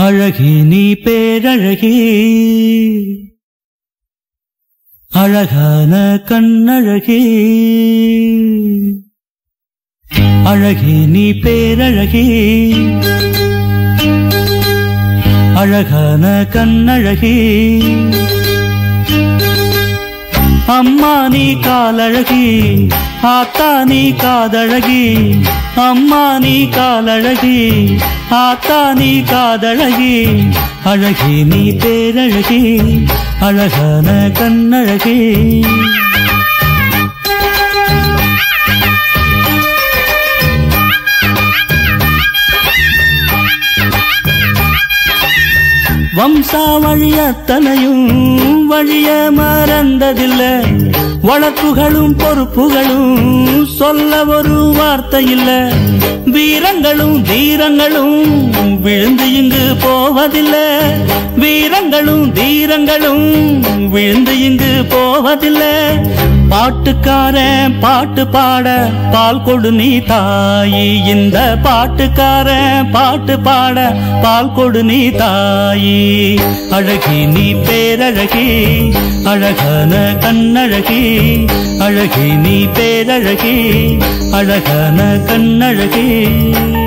அழகி நீ பேரழகி அழகான கண்ணழகி அழகி நீ பேரழகி அழகான கண்ணழகி அம்மா நீ காலழகி ஆத்தா நீ காதழகி அம்மா நீ காலழகி ஆத்தா நீ காதழகி அழகி நீ பேரழகி அழகான கண்ணழகி வம்சாவழி அத்தனையும் வழிய மறந்ததில்ல வழக்குகளும் பொறுப்புகளும் சொல்ல ஒரு வார்த்தை இல்ல வீரங்களும் தீரங்களும் விழுந்து இங்கு போவதில்லை வீரங்களும் தீரங்களும் விழுந்து இங்கு போவதில்லை பாட்டுக்காரன் பாட்டு பாட பால் கொடு நீ தாயி இந்த பாட்டுக்காரன் பாட்டு பாட பால் கொடு நீ தாயி அழகி நீ பேரழகி அழகான கண்ணழகி அழகி நீ பேரழகி அழகான கண்ணழகி